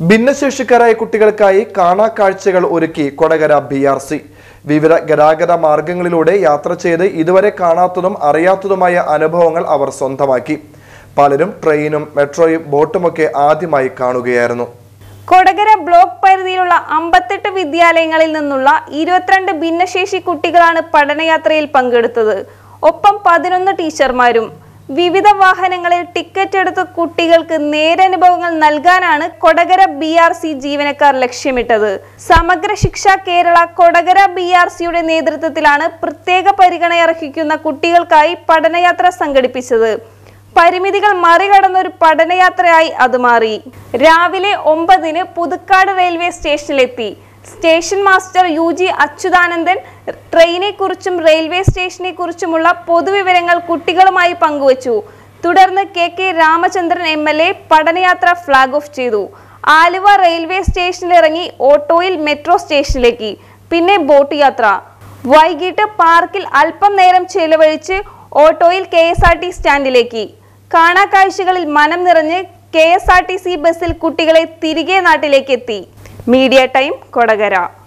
ഭിന്നശേഷിക്കാരായ കുട്ടികൾക്കായി കാണാക്കാഴ്ചകൾ ഒരുക്കി കൊടകര ബി ആർ സി വിവിധ ഗതാഗത മാർഗങ്ങളിലൂടെ യാത്ര ചെയ്ത് ഇതുവരെ കാണാത്തതും അറിയാത്തതുമായ അനുഭവങ്ങൾ അവർ സ്വന്തമാക്കി പലരും ട്രെയിനും മെട്രോയും ബോട്ടുമൊക്കെ ആദ്യമായി കാണുകയായിരുന്നു കൊടകര ബ്ലോക്ക് പരിധിയിലുള്ള അമ്പത്തെട്ട് വിദ്യാലയങ്ങളിൽ നിന്നുള്ള ഇരുപത്തിരണ്ട് ഭിന്നശേഷി കുട്ടികളാണ് പഠനയാത്രയിൽ പങ്കെടുത്തത് ഒപ്പം പതിനൊന്ന് ടീച്ചർമാരും വിവിധ വാഹനങ്ങളിൽ ടിക്കറ്റ് എടുത്ത കുട്ടികൾക്ക് നേരനുഭവങ്ങൾ നൽകാനാണ് കൊടകര ബി ആർ സി ജീവനക്കാർ ലക്ഷ്യമിട്ടത് സമഗ്ര ശിക്ഷ കേരള കൊടകര ബി ആർ സിയുടെ നേതൃത്വത്തിലാണ് പ്രത്യേക പരിഗണന അർഹിക്കുന്ന കുട്ടികൾക്കായി പഠനയാത്ര സംഘടിപ്പിച്ചത് പരിമിതികൾ മറികടന്ന ഒരു പഠനയാത്രയായി അത് മാറി രാവിലെ ഒമ്പതിന് പുതുക്കാട് റെയിൽവേ സ്റ്റേഷനിലെത്തി station master U G Achuthanandan ട്രെയിനെ കുറിച്ചും റെയിൽവേ സ്റ്റേഷനെ കുറിച്ചുമുള്ള പൊതുവിവരങ്ങൾ കുട്ടികളുമായി പങ്കുവച്ചു തുടർന്ന് K K Ramachandran M L A പഠനയാത്ര ഫ്ലാഗ് ഓഫ് ചെയ്തു ആലുവ റെയിൽവേ സ്റ്റേഷനിലിറങ്ങി ഓട്ടോയിൽ മെട്രോ സ്റ്റേഷനിലേക്ക് പിന്നെ ബോട്ട് യാത്ര വൈകിട്ട് പാർക്കിൽ അല്പം നേരം ചെലവഴിച്ച് ഓട്ടോയിൽ കെ എസ് ആർ ടി സ്റ്റാൻഡിലേക്ക് കാണാക്കാഴ്ചകളിൽ മനം നിറഞ്ഞ് K S R T C ബസ്സിൽ കുട്ടികളെ തിരികെ നാട്ടിലേക്ക് എത്തി മീഡിയ ടൈം കൊടകര